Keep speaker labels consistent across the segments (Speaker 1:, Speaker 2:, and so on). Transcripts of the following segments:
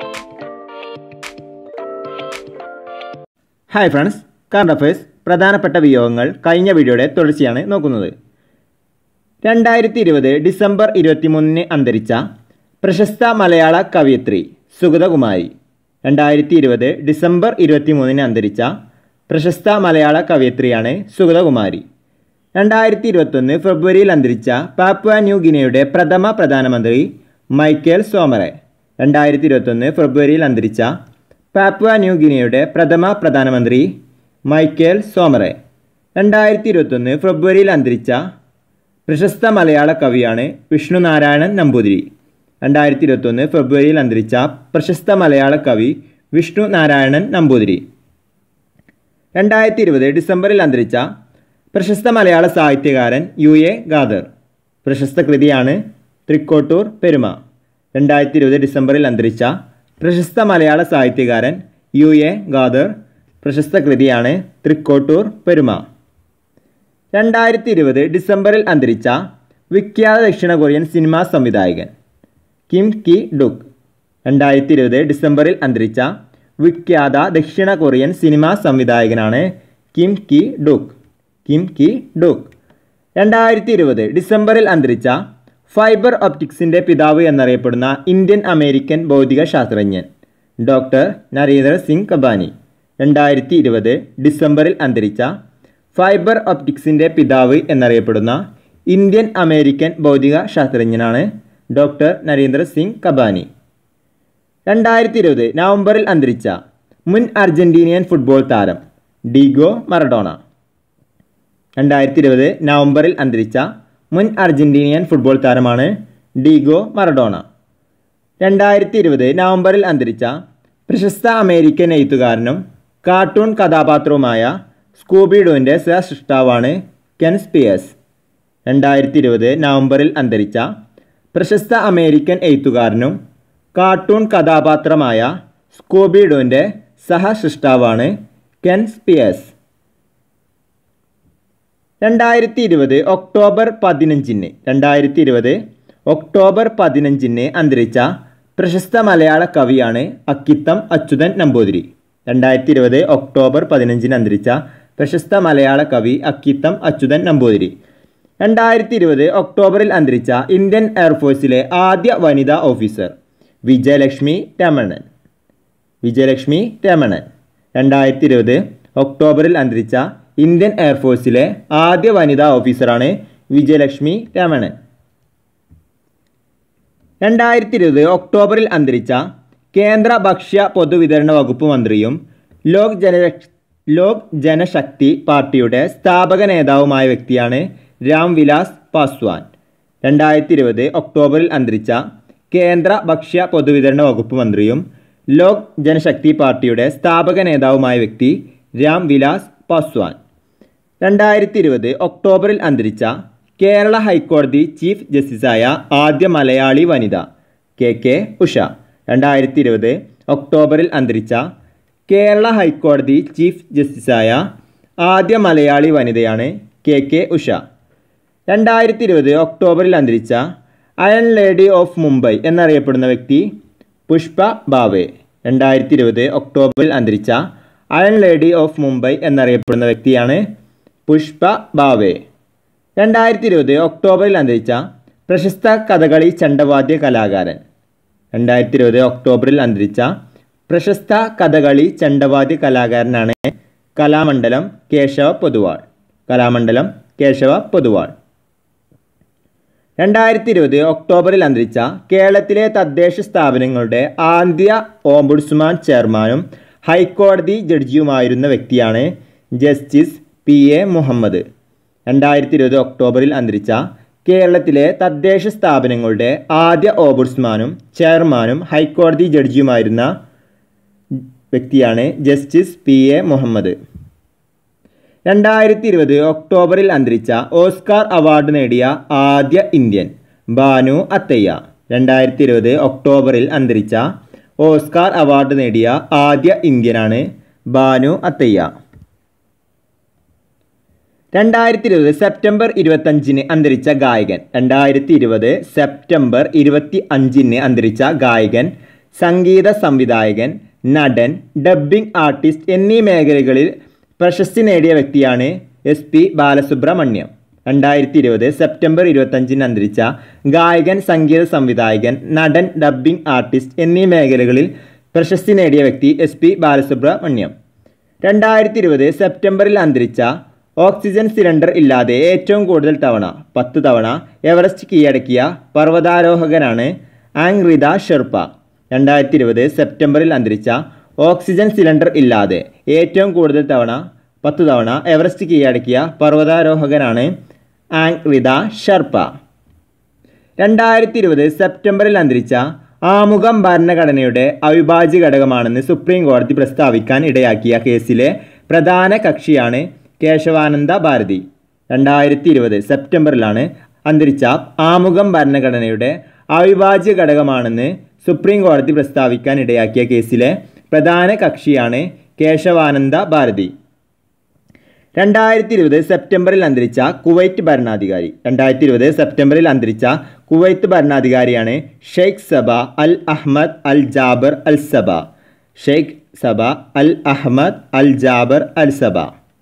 Speaker 1: hi friends current affairs പ്രധാനപ്പെട്ട വിയോഗങ്ങൾ കഴിഞ്ഞ വീഡിയോയുടെ തുടർച്ചയാണ് നോക്കുന്നത് രണ്ടായിരത്തി ഇരുപത് ഡിസംബർ ഇരുപത്തിമൂന്നിന് അന്തരിച്ച പ്രശസ്ത മലയാള കവയിത്രി സുഗതകുമാരി രണ്ടായിരത്തി ഇരുപത് ഡിസംബർ ഇരുപത്തിമൂന്നിന് അന്തരിച്ച പ്രശസ്ത മലയാള കവയിത്രിയാണ് സുഗതകുമാരി രണ്ടായിരത്തി ഇരുപത്തൊന്ന് ഫെബ്രുവരിയിൽ അന്തരിച്ച പാപ്പുവ ന്യൂ ഗിനിയയുടെ പ്രഥമ പ്രധാനമന്ത്രി മൈക്കേൽ സോമറെ രണ്ടായിരത്തി ഇരുപത്തൊന്ന് ഫെബ്രുവരിയിൽ അന്തരിച്ച പാപ്പുവ ന്യൂ ഗിനിയയുടെ പ്രഥമ പ്രധാനമന്ത്രി മൈക്കേൽ സോമറെ രണ്ടായിരത്തി ഇരുപത്തൊന്ന് ഫെബ്രുവരിയിൽ അന്തരിച്ച പ്രശസ്ത മലയാള കവിയാണ് വിഷ്ണു നാരായണൻ നമ്പൂതിരി രണ്ടായിരത്തി ഇരുപത്തൊന്ന് ഫെബ്രുവരിയിൽ അന്തരിച്ച പ്രശസ്ത മലയാള കവി വിഷ്ണു നാരായണൻ നമ്പൂതിരി രണ്ടായിരത്തി ഇരുപത് ഡിസംബറിൽ അന്തരിച്ച പ്രശസ്ത മലയാള സാഹിത്യകാരൻ യു എ ഖാദർ പ്രശസ്ത കൃതിയാണ് തൃക്കോട്ടൂർ പെരുമ രണ്ടായിരത്തി ഇരുപത് ഡിസംബറിൽ അന്തരിച്ച പ്രശസ്ത മലയാള സാഹിത്യകാരൻ യു എ ഖാദർ പ്രശസ്ത കൃതിയാണ് തൃക്കോട്ടൂർ പെരുമ രണ്ടായിരത്തി ഇരുപത് ഡിസംബറിൽ അന്തരിച്ച വിഖ്യാത ദക്ഷിണ കൊറിയൻ സിനിമാ സംവിധായകൻ കിം കി ഡുക് രണ്ടായിരത്തി ഇരുപത് ഡിസംബറിൽ അന്തരിച്ച വിഖ്യാത ദക്ഷിണ കൊറിയൻ സിനിമാ സംവിധായകനാണ് Kim Ki Duk Kim Ki Duk രണ്ടായിരത്തി ഇരുപത് ഡിസംബറിൽ അന്തരിച്ച ഫൈബർ ഒപ്റ്റിക്സിൻ്റെ പിതാവ് എന്നറിയപ്പെടുന്ന ഇന്ത്യൻ അമേരിക്കൻ ഭൗതിക ശാസ്ത്രജ്ഞൻ ഡോക്ടർ നരേന്ദ്ര സിംഗ് കബാനി രണ്ടായിരത്തി ഇരുപത് ഡിസംബറിൽ അന്തരിച്ച ഫൈബർ ഒപ്റ്റിക്സിൻ്റെ പിതാവ് എന്നറിയപ്പെടുന്ന ഇന്ത്യൻ അമേരിക്കൻ ഭൗതിക ശാസ്ത്രജ്ഞനാണ് ഡോക്ടർ നരേന്ദ്ര സിംഗ് കബാനി രണ്ടായിരത്തി ഇരുപത് നവംബറിൽ അന്തരിച്ച മുൻ അർജന്റീനിയൻ ഫുട്ബോൾ താരം ഡീഗോ മറഡോണ രണ്ടായിരത്തി ഇരുപത് നവംബറിൽ അന്തരിച്ച മുൻ അർജന്റീനിയൻ ഫുട്ബോൾ താരമാണ് ഡീഗോ മറഡോണ രണ്ടായിരത്തി ഇരുപത് നവംബറിൽ അന്തരിച്ച പ്രശസ്ത അമേരിക്കൻ എഴുത്തുകാരനും കാർട്ടൂൺ കഥാപാത്രവുമായ സ്കൂബിഡോൻ്റെ സഹസൃഷ്ടാവാണ് കെൻ സ്പിയേഴ്സ് രണ്ടായിരത്തി ഇരുപത് നവംബറിൽ അന്തരിച്ച പ്രശസ്ത അമേരിക്കൻ എഴുത്തുകാരനും കാർട്ടൂൺ കഥാപാത്രമായ സ്കൂബിഡോൻ്റെ സഹസൃഷ്ടാവാണ് കെൻ സ്പിയേഴ്സ് രണ്ടായിരത്തി ഇരുപത് ഒക്ടോബർ പതിനഞ്ചിന് രണ്ടായിരത്തി ഇരുപത് ഒക്ടോബർ പതിനഞ്ചിന് അന്തരിച്ച പ്രശസ്ത മലയാള കവിയാണ് അക്കിത്തം അച്യുതൻ നമ്പൂതിരി രണ്ടായിരത്തി ഇരുപത് ഒക്ടോബർ പതിനഞ്ചിന് അന്തരിച്ച പ്രശസ്ത മലയാള കവി അക്കിത്തം അച്യുതൻ നമ്പൂതിരി രണ്ടായിരത്തി ഇരുപത് ഒക്ടോബറിൽ അന്തരിച്ച ഇന്ത്യൻ എയർഫോഴ്സിലെ ആദ്യ വനിതാ ഓഫീസർ വിജയലക്ഷ്മി രമണൻ വിജയലക്ഷ്മി രമണൻ രണ്ടായിരത്തി ഇരുപത് ഒക്ടോബറിൽ അന്തരിച്ച ഇന്ത്യൻ എയർഫോഴ്സിലെ ആദ്യ വനിതാ ഓഫീസറാണ് വിജയലക്ഷ്മി രമണൻ രണ്ടായിരത്തി ഇരുപത് ഒക്ടോബറിൽ അന്തരിച്ച കേന്ദ്ര ഭക്ഷ്യ പൊതുവിതരണ വകുപ്പ് മന്ത്രിയും ലോക് ജന ലോക് ജനശക്തി പാർട്ടിയുടെ സ്ഥാപക നേതാവുമായ വ്യക്തിയാണ് രാംവിലാസ് പാസ്വാൻ രണ്ടായിരത്തി ഇരുപത് ഒക്ടോബറിൽ അന്തരിച്ച കേന്ദ്ര ഭക്ഷ്യ പൊതുവിതരണ വകുപ്പ് മന്ത്രിയും ലോക് ജനശക്തി പാർട്ടിയുടെ സ്ഥാപക നേതാവുമായ വ്യക്തി രാംവിലാസ് പാസ്വാൻ രണ്ടായിരത്തി ഇരുപത് ഒക്ടോബറിൽ അന്തരിച്ച കേരള ഹൈക്കോടതി ചീഫ് ജസ്റ്റിസായ ആദ്യ മലയാളി വനിത കെ കെ ഉഷ രണ്ടായിരത്തി ഇരുപത് ഒക്ടോബറിൽ അന്തരിച്ച കേരള ഹൈക്കോടതി ചീഫ് ജസ്റ്റിസായ ആദ്യ മലയാളി വനിതയാണ് കെ കെ ഉഷ രണ്ടായിരത്തി ഇരുപത് ഒക്ടോബറിൽ അന്തരിച്ച അയൺ ലേഡി ഓഫ് മുംബൈ എന്നറിയപ്പെടുന്ന വ്യക്തി പുഷ്പ ബാവെ രണ്ടായിരത്തി ഇരുപത് ഒക്ടോബറിൽ അന്തരിച്ച അയൺ ലേഡി ഓഫ് മുംബൈ എന്നറിയപ്പെടുന്ന വ്യക്തിയാണ് പുഷ്പ ബാവെ രണ്ടായിരത്തി ഇരുപത് ഒക്ടോബറിൽ അന്തരിച്ച പ്രശസ്ത കഥകളി ചണ്ടവാദ്യ കലാകാരൻ രണ്ടായിരത്തി ഇരുപത് ഒക്ടോബറിൽ അന്തരിച്ച പ്രശസ്ത കഥകളി ചണ്ടവാദ്യ കലാകാരനാണ് കലാമണ്ഡലം കേശവ പൊതുവാൾ കലാമണ്ഡലം കേശവ പൊതുവാൾ രണ്ടായിരത്തി ഇരുപത് ഒക്ടോബറിൽ അന്തരിച്ച കേരളത്തിലെ തദ്ദേശ സ്ഥാപനങ്ങളുടെ ആദ്യ ഓംബുഡ്സ്മാൻ ചെയർമാനും ഹൈക്കോടതി ജഡ്ജിയുമായിരുന്ന വ്യക്തിയാണ് ജസ്റ്റിസ് പി എ മുഹമ്മദ് രണ്ടായിരത്തി ഇരുപത് ഒക്ടോബറിൽ അന്തരിച്ച കേരളത്തിലെ തദ്ദേശ സ്ഥാപനങ്ങളുടെ ആദ്യ ഓംബുഡ്സ്മാനും ചെയർമാനും ഹൈക്കോടതി ജഡ്ജിയുമായിരുന്ന വ്യക്തിയാണ് ജസ്റ്റിസ് പി എ മുഹമ്മദ് രണ്ടായിരത്തി ഇരുപത് ഒക്ടോബറിൽ അന്തരിച്ച ഓസ്കാർ അവാർഡ് നേടിയ ആദ്യ ഇന്ത്യൻ ബാനു അത്തയ്യ രണ്ടായിരത്തി ഇരുപത് ഒക്ടോബറിൽ അന്തരിച്ച ഓസ്കാർ അവാർഡ് നേടിയ ആദ്യ ഇന്ത്യനാണ് ബാനു അത്തയ്യ രണ്ടായിരത്തി ഇരുപത് സെപ്റ്റംബർ ഇരുപത്തഞ്ചിന് അന്തരിച്ച ഗായകൻ രണ്ടായിരത്തി ഇരുപത് സെപ്റ്റംബർ ഇരുപത്തി അഞ്ചിന് അന്തരിച്ച ഗായകൻ സംഗീത സംവിധായകൻ നടൻ ഡബ്ബിംഗ് ആർട്ടിസ്റ്റ് എന്നീ മേഖലകളിൽ പ്രശസ്തി നേടിയ വ്യക്തിയാണ് എസ് പി ബാലസുബ്രഹ്മണ്യം രണ്ടായിരത്തി ഇരുപത് സെപ്റ്റംബർ ഇരുപത്തഞ്ചിന് അന്തരിച്ച ഗായകൻ സംഗീത സംവിധായകൻ നടൻ ഡബ്ബിംഗ് ആർട്ടിസ്റ്റ് എന്നീ മേഖലകളിൽ പ്രശസ്തി നേടിയ വ്യക്തി എസ് പി ബാലസുബ്രഹ്മണ്യം രണ്ടായിരത്തി ഇരുപത് സെപ്റ്റംബറിൽ അന്തരിച്ച ഓക്സിജൻ സിലിണ്ടർ ഇല്ലാതെ ഏറ്റവും കൂടുതൽ തവണ പത്ത് തവണ എവറസ്റ്റ് കീഴടക്കിയ പർവ്വതാരോഹകനാണ് ആങ്റിത ഷെർപ്പ രണ്ടായിരത്തി ഇരുപത് സെപ്റ്റംബറിൽ അന്തരിച്ച ഓക്സിജൻ സിലിണ്ടർ ഇല്ലാതെ ഏറ്റവും കൂടുതൽ തവണ പത്ത് തവണ എവറസ്റ്റ് കീഴടക്കിയ പർവ്വതാരോഹകനാണ് ആങ്റിത ഷെർപ്പ രണ്ടായിരത്തി ഇരുപത് സെപ്റ്റംബറിൽ അന്തരിച്ച ആമുഖം ഭരണഘടനയുടെ അവിഭാജ്യ ഘടകമാണെന്ന് സുപ്രീം കോടതി പ്രസ്താവിക്കാൻ ഇടയാക്കിയ കേസിലെ പ്രധാന കക്ഷിയാണ് കേശവാനന്ദ ഭാരതി രണ്ടായിരത്തി ഇരുപത് സെപ്റ്റംബറിലാണ് അന്തരിച്ച ആമുഖം ഭരണഘടനയുടെ അവിഭാജ്യ ഘടകമാണെന്ന് സുപ്രീം കോടതി പ്രസ്താവിക്കാൻ ഇടയാക്കിയ കേസിലെ പ്രധാന കക്ഷിയാണ് കേശവാനന്ദ ഭാരതി രണ്ടായിരത്തി ഇരുപത് സെപ്റ്റംബറിൽ അന്തരിച്ച കുവൈറ്റ് ഭരണാധികാരി രണ്ടായിരത്തി ഇരുപത് സെപ്റ്റംബറിൽ അന്തരിച്ച കുവൈത്ത് ഭരണാധികാരിയാണ് Sheikh Sabah Al Ahmad Al Jaber Al Sabah Sheikh Sabah Al Ahmad Al Jaber Al Sabah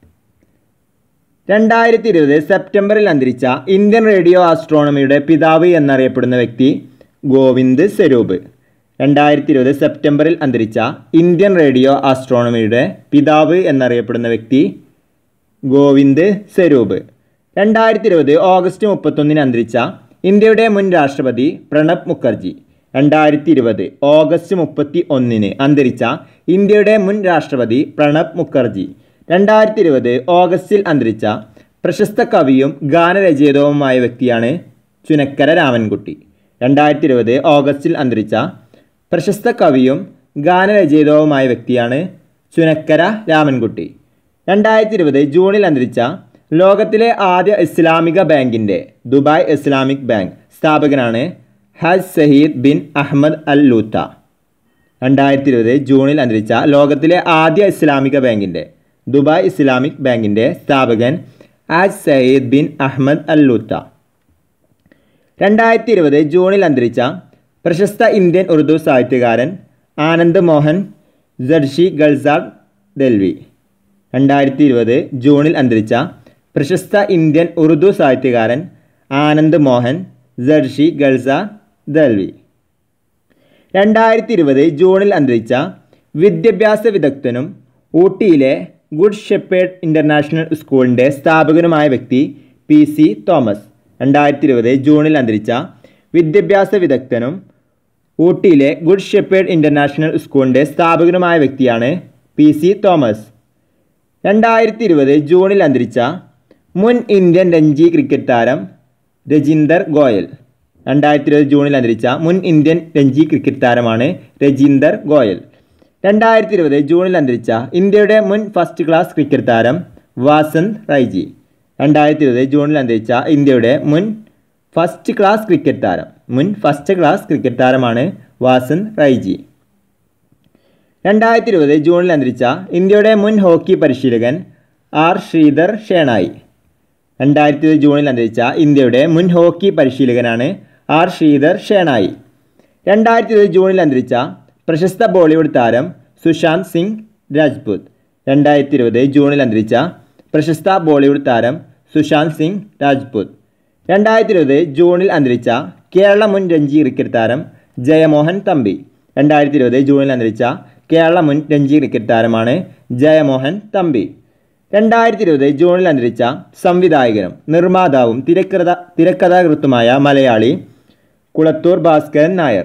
Speaker 1: രണ്ടായിരത്തി ഇരുപത് സെപ്റ്റംബറിൽ അന്തരിച്ച ഇന്ത്യൻ റേഡിയോ ആസ്ട്രോണമിയുടെ പിതാവ് എന്നറിയപ്പെടുന്ന വ്യക്തി ഗോവിന്ദ് സ്വരൂപ് രണ്ടായിരത്തി ഇരുപത് സെപ്റ്റംബറിൽ അന്തരിച്ച ഇന്ത്യൻ റേഡിയോ ആസ്ട്രോണമിയുടെ പിതാവ് എന്നറിയപ്പെടുന്ന വ്യക്തി ഗോവിന്ദ് സ്വരൂപ് രണ്ടായിരത്തി ഇരുപത് ഓഗസ്റ്റ് മുപ്പത്തൊന്നിന് അന്തരിച്ച ഇന്ത്യയുടെ മുൻ രാഷ്ട്രപതി പ്രണബ് മുഖർജി രണ്ടായിരത്തി ഇരുപത് ഓഗസ്റ്റ് മുപ്പത്തി ഒന്നിന് അന്തരിച്ച ഇന്ത്യയുടെ മുൻ രാഷ്ട്രപതി പ്രണബ് മുഖർജി രണ്ടായിരത്തി ഇരുപത് ഓഗസ്റ്റിൽ അന്തരിച്ച പ്രശസ്ത കവിയും ഗാനരചയിതാവുമായ വ്യക്തിയാണ് ചുനക്കര രാമൻകുട്ടി രണ്ടായിരത്തി ഇരുപത് ഓഗസ്റ്റിൽ അന്തരിച്ച പ്രശസ്ത കവിയും ഗാനരചയിതാവുമായ വ്യക്തിയാണ് ചുനക്കര രാമൻകുട്ടി രണ്ടായിരത്തി ഇരുപത് ജൂണിൽ അന്തരിച്ച ലോകത്തിലെ ആദ്യ ഇസ്ലാമിക ബാങ്കിൻ്റെ ദുബായ് ഇസ്ലാമിക് ബാങ്ക് സ്ഥാപകനാണ് Haj Saeed bin Ahmed Al Lootah രണ്ടായിരത്തി ഇരുപത് ജൂണിൽ അന്തരിച്ച ലോകത്തിലെ ആദ്യ ഇസ്ലാമിക ബാങ്കിൻ്റെ ദുബായ് ഇസ്ലാമിക് ബാങ്കിൻ്റെ സ്ഥാപകൻ Haj Saeed bin Ahmed Al Lootah രണ്ടായിരത്തി ഇരുപത് ജൂണിൽ അന്തരിച്ച പ്രശസ്ത ഇന്ത്യൻ ഉറുദു സാഹിത്യകാരൻ ആനന്ദ് മോഹൻ ജർഷി ഗൾസാർ ദൽവി രണ്ടായിരത്തി ഇരുപത് ജൂണിൽ അന്തരിച്ച പ്രശസ്ത ഇന്ത്യൻ ഉറുദു സാഹിത്യകാരൻ ആനന്ദ് മോഹൻ ജർഷി ഗൾസാർ ദൽവി രണ്ടായിരത്തി ഇരുപത് ജൂണിൽ അന്തരിച്ച വിദ്യാഭ്യാസ വിദഗ്ധനും ഊട്ടിയിലെ ഗുഡ് ഷെപ്പേർഡ് ഇൻ്റർനാഷണൽ സ്കൂളിൻ്റെ സ്ഥാപകനുമായ വ്യക്തി പി സി തോമസ് രണ്ടായിരത്തി ഇരുപത് ജൂണിൽ അന്തരിച്ച വിദ്യാഭ്യാസ വിദഗ്ധനും ഊട്ടിയിലെ ഗുഡ് ഷെപ്പേർഡ് ഇൻ്റർനാഷണൽ സ്കൂളിൻ്റെ സ്ഥാപകനുമായ വ്യക്തിയാണ് പി സി തോമസ് രണ്ടായിരത്തി ഇരുപത് ജൂണിൽ അന്തരിച്ച മുൻ ഇന്ത്യൻ രഞ്ജി ക്രിക്കറ്റ് താരം രജിന്ദർ ഗോയൽ രണ്ടായിരത്തി ഇരുപത് ജൂണിൽ അന്തരിച്ച മുൻ ഇന്ത്യൻ രഞ്ജി ക്രിക്കറ്റ് താരമാണ് രജിന്ദർ ഗോയൽ രണ്ടായിരത്തി ഇരുപത് ജൂണിൽ അന്തരിച്ച ഇന്ത്യയുടെ മുൻ ഫസ്റ്റ് ക്ലാസ് ക്രിക്കറ്റ് താരം വാസന്ത് റൈജി രണ്ടായിരത്തി ഇരുപത് ജൂണിൽ അന്തരിച്ച ഇന്ത്യയുടെ മുൻ ഫസ്റ്റ് ക്ലാസ് ക്രിക്കറ്റ് താരം മുൻ ഫസ്റ്റ് ക്ലാസ് ക്രിക്കറ്റ് താരമാണ് വാസന്ത് റൈജി രണ്ടായിരത്തി ഇരുപത് ജൂണിൽ അന്തരിച്ച ഇന്ത്യയുടെ മുൻ ഹോക്കി പരിശീലകൻ ആർ ശ്രീധർ ഷേണായി രണ്ടായിരത്തി ഇരുപത് ജൂണിൽ അന്തരിച്ച ഇന്ത്യയുടെ മുൻ ഹോക്കി പരിശീലകനാണ് ആർ ശ്രീധർ ഷേണായി രണ്ടായിരത്തി ഇരുപത് ജൂണിൽ അന്തരിച്ച പ്രശസ്ത ബോളിവുഡ് താരം സുശാന്ത് സിംഗ് രാജ്പുത് രണ്ടായിരത്തി ഇരുപത് ജൂണിൽ അന്തരിച്ച പ്രശസ്ത ബോളിവുഡ് താരം സുശാന്ത് സിംഗ് രാജ്പുത് രണ്ടായിരത്തി ഇരുപത് ജൂണിൽ അന്തരിച്ച കേരള മുൻ രഞ്ജി ക്രിക്കറ്റ് താരം ജയമോഹൻ തമ്പി രണ്ടായിരത്തി ഇരുപത് ജൂണിൽ അന്തരിച്ച കേരള മുൻ രഞ്ജി ക്രിക്കറ്റ് താരമാണ് ജയമോഹൻ തമ്പി രണ്ടായിരത്തി ഇരുപത് ജൂണിൽ അന്തരിച്ച സംവിധായകനും നിർമ്മാതാവും തിരക്കഥ തിരക്കഥാകൃത്തുമായ മലയാളി കുളത്തൂർ ഭാസ്കരൻ നായർ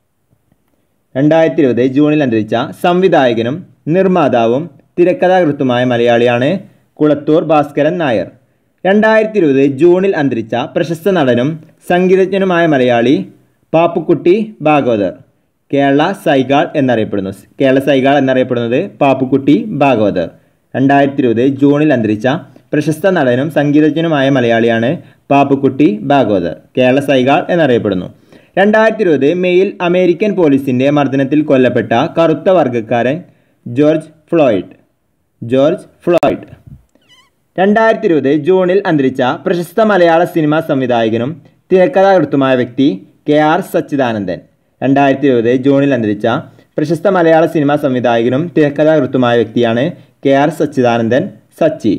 Speaker 1: രണ്ടായിരത്തി ഇരുപത് ജൂണിൽ അന്തരിച്ച സംവിധായകനും നിർമ്മാതാവും തിരക്കഥാകൃത്തുമായ മലയാളിയാണ് കുളത്തൂർ ഭാസ്കരൻ നായർ രണ്ടായിരത്തി ഇരുപത് ജൂണിൽ അന്തരിച്ച പ്രശസ്ത നടനും സംഗീതജ്ഞനുമായ മലയാളി പാപ്പുക്കുട്ടി ഭാഗവതർ കേരള സൈഗാൾ എന്നറിയപ്പെടുന്നു കേരള സൈഗാൾ എന്നറിയപ്പെടുന്നത് പാപ്പുക്കുട്ടി ഭാഗവതർ രണ്ടായിരത്തി ഇരുപത് ജൂണിൽ അന്തരിച്ച പ്രശസ്ത നടനും സംഗീതജ്ഞനുമായ മലയാളിയാണ് പാപ്പുക്കുട്ടി ഭാഗവതർ കേരള സൈഗാൾ എന്നറിയപ്പെടുന്നു രണ്ടായിരത്തി ഇരുപത് മെയ്യിൽ അമേരിക്കൻ പോലീസിൻ്റെ മർദ്ദനത്തിൽ കൊല്ലപ്പെട്ട കറുത്ത വർഗ്ഗക്കാരൻ ജോർജ് ഫ്ലോയിഡ് ജോർജ് ഫ്ലോയിഡ് രണ്ടായിരത്തി ഇരുപത് ജൂണിൽ അന്തരിച്ച പ്രശസ്ത മലയാള സിനിമാ സംവിധായകനും തിരക്കഥാകൃത്തുമായ വ്യക്തി കെ ആർ സച്ചിദാനന്ദൻ രണ്ടായിരത്തി ഇരുപത് ജൂണിൽ അന്തരിച്ച പ്രശസ്ത മലയാള സിനിമാ സംവിധായകനും തിരക്കഥാകൃത്തുമായ വ്യക്തിയാണ് കെ ആർ സച്ചിദാനന്ദൻ സച്ചി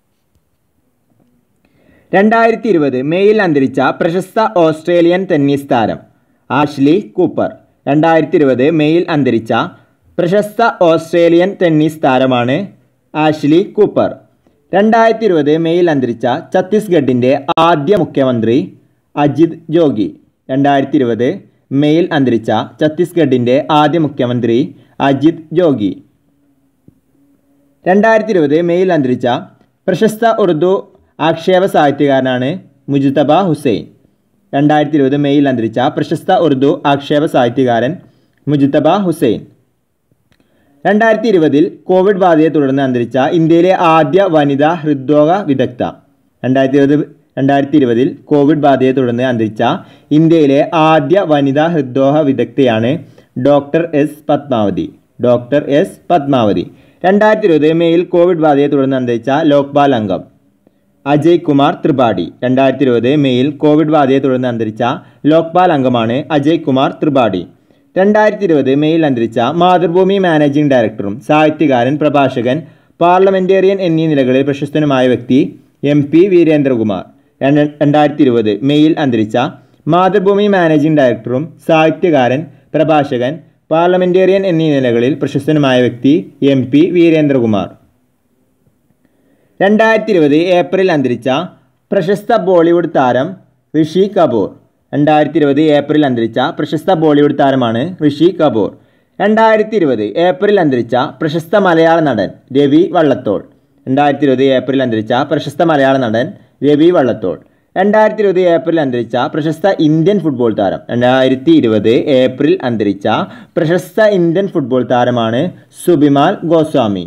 Speaker 1: രണ്ടായിരത്തി ഇരുപത് മെയ്യിൽ അന്തരിച്ച പ്രശസ്ത ഓസ്ട്രേലിയൻ ടെന്നീസ് താരം ആഷ്ലി കൂപ്പർ രണ്ടായിരത്തി ഇരുപത് മെയ്യിൽ അന്തരിച്ച പ്രശസ്ത ഓസ്ട്രേലിയൻ ടെന്നീസ് താരമാണ് ആഷ്ലി കൂപ്പർ രണ്ടായിരത്തി ഇരുപത് മെയ്യിൽ അന്തരിച്ച ഛത്തീസ്ഗഡിൻ്റെ ആദ്യ മുഖ്യമന്ത്രി അജിത് ജോഗി രണ്ടായിരത്തി ഇരുപത് മെയ്യിൽ അന്തരിച്ച ഛത്തീസ്ഗഡിൻ്റെ ആദ്യ മുഖ്യമന്ത്രി അജിത് ജോഗി രണ്ടായിരത്തി ഇരുപത് മെയ്യിൽ അന്തരിച്ച പ്രശസ്ത ഉറുദു ആക്ഷേപ സാഹിത്യകാരനാണ് മുജ്തബ ഹുസൈൻ രണ്ടായിരത്തി ഇരുപത് മെയ്യിൽ അന്തരിച്ച പ്രശസ്ത ഉറുദു ആക്ഷേപ സാഹിത്യകാരൻ മുജ്തബ ഹുസൈൻ രണ്ടായിരത്തി ഇരുപതിൽ കോവിഡ് ബാധയെ തുടർന്ന് അന്തരിച്ച ഇന്ത്യയിലെ ആദ്യ വനിതാ ഹൃദ്രോഗ വിദഗ്ധ രണ്ടായിരത്തി ഇരുപത് രണ്ടായിരത്തി ഇരുപതിൽ കോവിഡ് ബാധയെ തുടർന്ന് അന്തരിച്ച ഇന്ത്യയിലെ ആദ്യ വനിതാ ഹൃദ്രോഗ വിദഗ്ധയാണ് doctor S Padmavathi doctor S Padmavathi രണ്ടായിരത്തി ഇരുപത് മെയ്യിൽ കോവിഡ് ബാധയെ തുടർന്ന് അന്തരിച്ച ലോക്പാൽ അംഗം അജയ് കുമാർ ത്രിപാഠി രണ്ടായിരത്തി ഇരുപത് മെയ്യിൽ കോവിഡ് ബാധയെ തുടർന്ന് അന്തരിച്ച ലോക്പാൽ അംഗമാണ് അജയ് കുമാർ ത്രിപാഠി രണ്ടായിരത്തി ഇരുപത് മെയ്യിൽ അന്തരിച്ച മാതൃഭൂമി മാനേജിംഗ് ഡയറക്ടറും സാഹിത്യകാരൻ പ്രഭാഷകൻ പാർലമെന്റേറിയൻ എന്നീ നിലകളിൽ പ്രശസ്തനുമായ വ്യക്തി എം പി വീരേന്ദ്രകുമാർ രണ്ടായിരത്തി ഇരുപത് മെയ്യിൽ അന്തരിച്ച മാതൃഭൂമി മാനേജിംഗ് ഡയറക്ടറും സാഹിത്യകാരൻ പ്രഭാഷകൻ പാർലമെന്റേറിയൻ എന്നീ നിലകളിൽ പ്രശസ്തനുമായ വ്യക്തി എം പി വീരേന്ദ്രകുമാർ രണ്ടായിരത്തി ഇരുപത് ഏപ്രിൽ അന്തരിച്ച പ്രശസ്ത ബോളിവുഡ് താരം ഋഷി കപൂർ രണ്ടായിരത്തി ഇരുപത് ഏപ്രിൽ അന്തരിച്ച പ്രശസ്ത ബോളിവുഡ് താരമാണ് ഋഷി കപൂർ രണ്ടായിരത്തി ഇരുപത് ഏപ്രിൽ അന്തരിച്ച പ്രശസ്ത മലയാള നടൻ രവി വള്ളത്തോൾ രണ്ടായിരത്തി ഇരുപത് ഏപ്രിൽ അന്തരിച്ച പ്രശസ്ത മലയാള നടൻ രവി വള്ളത്തോൾ രണ്ടായിരത്തി ഇരുപത് ഏപ്രിൽ അന്തരിച്ച പ്രശസ്ത ഇന്ത്യൻ ഫുട്ബോൾ താരം രണ്ടായിരത്തി ഇരുപത് ഏപ്രിൽ അന്തരിച്ച പ്രശസ്ത ഇന്ത്യൻ ഫുട്ബോൾ താരമാണ് സുബിമാൽ ഗോസ്വാമി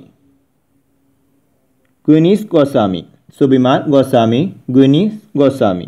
Speaker 1: ഗുനീസ് ഗോസ്വാമി സുബിമാൽ ഗോസ്വാമി ഗുനീസ് ഗോസ്വാമി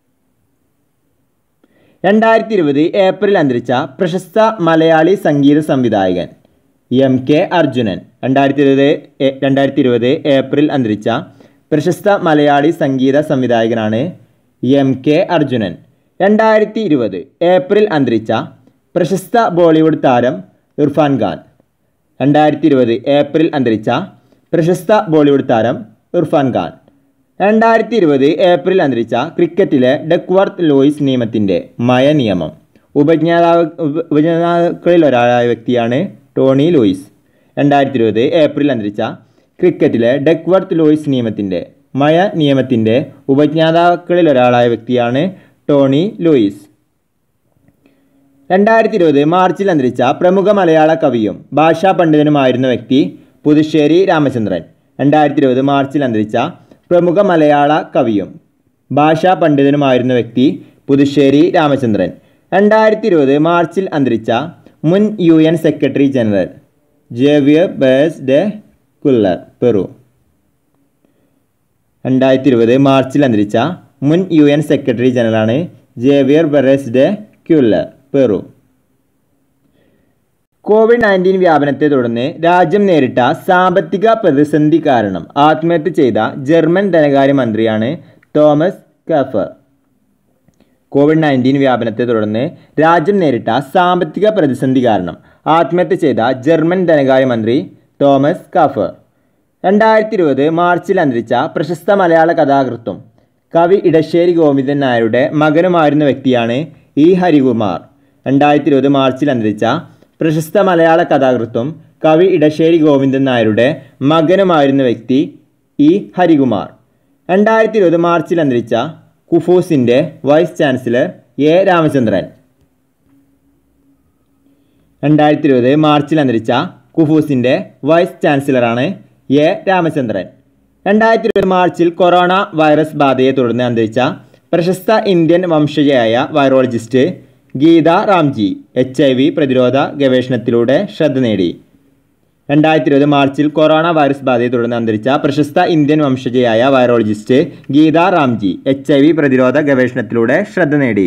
Speaker 1: രണ്ടായിരത്തി ഇരുപത് ഏപ്രിൽ അന്തരിച്ച പ്രശസ്ത മലയാളി സംഗീത സംവിധായകൻ എം കെ അർജുനൻ രണ്ടായിരത്തി ഇരുപത് രണ്ടായിരത്തി ഇരുപത് ഏപ്രിൽ അന്തരിച്ച പ്രശസ്ത മലയാളി സംഗീത സംവിധായകനാണ് എം കെ അർജുനൻ രണ്ടായിരത്തി ഇരുപത് ഏപ്രിൽ അന്തരിച്ച പ്രശസ്ത ബോളിവുഡ് താരം ഇർഫാൻ ഖാൻ രണ്ടായിരത്തി ഇരുപത് ഏപ്രിൽ അന്തരിച്ച പ്രശസ്ത ബോളിവുഡ് താരം ഇർഫാൻ ഖാൻ രണ്ടായിരത്തി ഇരുപത് ഏപ്രിൽ അന്തരിച്ച ക്രിക്കറ്റിലെ ഡെക്വർത്ത് ലൂയിസ് നിയമത്തിൻ്റെ മയ നിയമം ഉപജ്ഞാതാവ് ഉപ- ഉപജ്ഞാതാക്കളിൽ ഒരാളായ വ്യക്തിയാണ് ടോണി ലൂയിസ് രണ്ടായിരത്തി ഇരുപത് ഏപ്രിൽ അന്തരിച്ച ക്രിക്കറ്റിലെ ഡെക്വർത്ത് ലൂയിസ് നിയമത്തിൻ്റെ മയ നിയമത്തിൻ്റെ ഉപജ്ഞാതാക്കളിൽ ഒരാളായ വ്യക്തിയാണ് ടോണി ലൂയിസ് രണ്ടായിരത്തി ഇരുപത് മാർച്ചിൽ അന്തരിച്ച പ്രമുഖ മലയാള കവിയും ഭാഷാ പണ്ഡിതനുമായിരുന്ന വ്യക്തി പുതുശ്ശേരി രാമചന്ദ്രൻ രണ്ടായിരത്തി ഇരുപത് മാർച്ചിൽ അന്തരിച്ച പ്രമുഖ മലയാള കവിയും ഭാഷാ പണ്ഡിതനുമായിരുന്ന വ്യക്തി പുതുശ്ശേരി രാമചന്ദ്രൻ രണ്ടായിരത്തി ഇരുപത് മാർച്ചിൽ അന്തരിച്ച മുൻ U N secretary general Javier Perez de Cuellar Peru രണ്ടായിരത്തി ഇരുപത് മാർച്ചിൽ അന്തരിച്ച മുൻ യു എൻ സെക്രട്ടറി ജനറലാണ് Javier Perez de Cuellar Peru COVID nineteen വ്യാപനത്തെ തുടർന്ന് രാജ്യം നേരിട്ട സാമ്പത്തിക പ്രതിസന്ധി കാരണം ആത്മഹത്യ ചെയ്ത ജർമ്മൻ ധനകാര്യമന്ത്രിയാണ് തോമസ് കഫർ കോവിഡ് നയൻറ്റീൻ വ്യാപനത്തെ തുടർന്ന് രാജ്യം നേരിട്ട സാമ്പത്തിക പ്രതിസന്ധി കാരണം ആത്മഹത്യ ചെയ്ത ജർമ്മൻ ധനകാര്യമന്ത്രി തോമസ് കാഫർ രണ്ടായിരത്തി ഇരുപത് മാർച്ചിൽ അന്തരിച്ച പ്രശസ്ത മലയാള കഥാകൃത്തും കവി ഇടശ്ശേരി ഗോവിന്ദൻ നായരുടെ മകനുമായിരുന്ന വ്യക്തിയാണ് ഇ ഹരികുമാർ രണ്ടായിരത്തി ഇരുപത് മാർച്ചിൽ അന്തരിച്ച പ്രശസ്ത മലയാള കഥാകൃത്തും കവി ഇടശ്ശേരി ഗോവിന്ദൻ നായരുടെ മകനുമായിരുന്ന വ്യക്തി ഇ ഹരികുമാർ രണ്ടായിരത്തി ഇരുപത് മാർച്ചിൽ അന്തരിച്ച കുഫൂസിൻ്റെ വൈസ് ചാൻസലർ എ രാമചന്ദ്രൻ രണ്ടായിരത്തി ഇരുപത് മാർച്ചിൽ അന്തരിച്ച കുഫൂസിൻ്റെ വൈസ് ചാൻസലറാണ് എ രാമചന്ദ്രൻ രണ്ടായിരത്തി ഇരുപത് മാർച്ചിൽ കൊറോണ വൈറസ് ബാധയെ തുടർന്ന് അന്തരിച്ച പ്രശസ്ത ഇന്ത്യൻ വംശജയായ virologist Gita Ramjee H I V പ്രതിരോധ ഗവേഷണത്തിലൂടെ ശ്രദ്ധ നേടി രണ്ടായിരത്തി ഇരുപത് മാർച്ചിൽ കൊറോണ വൈറസ് ബാധയെ തുടർന്ന് അന്തരിച്ച പ്രശസ്ത ഇന്ത്യൻ വംശജയായ virologist Gita Ramjee H I V പ്രതിരോധ ഗവേഷണത്തിലൂടെ ശ്രദ്ധ നേടി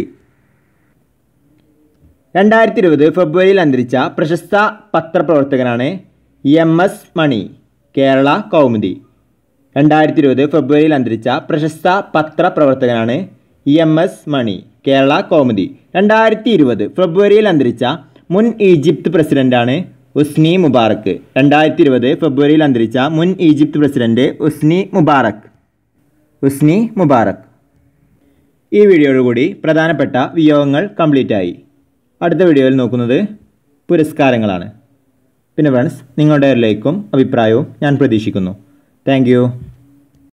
Speaker 1: രണ്ടായിരത്തി ഇരുപത് ഫെബ്രുവരിയിൽ അന്തരിച്ച പ്രശസ്ത പത്രപ്രവർത്തകനാണ് എം എസ് മണി കേരള കൗമുദി രണ്ടായിരത്തി ഇരുപത് ഫെബ്രുവരിയിൽ അന്തരിച്ച പ്രശസ്ത പത്രപ്രവർത്തകനാണ് എം എസ് മണി കേരള കോമുദി രണ്ടായിരത്തി ഇരുപത് ഫെബ്രുവരിയിൽ അന്തരിച്ച മുൻ ഈജിപ്ത് പ്രസിഡന്റാണ് ഉസ്നി മുബാറക്ക് രണ്ടായിരത്തി ഇരുപത് ഫെബ്രുവരിയിൽ അന്തരിച്ച മുൻ ഈജിപ്ത് പ്രസിഡന്റ് ഉസ്നി മുബാറക്ക് ഉസ്നി മുബാറക്ക് ഈ വീഡിയോയോടുകൂടി പ്രധാനപ്പെട്ട വിയോഗങ്ങൾ കംപ്ലീറ്റ് ആയി അടുത്ത വീഡിയോയിൽ നോക്കുന്നത് പുരസ്കാരങ്ങളാണ് പിന്നെ ഫ്രണ്ട്സ് നിങ്ങളുടെ ലൈക്കും അഭിപ്രായവും ഞാൻ പ്രതീക്ഷിക്കുന്നു താങ്ക്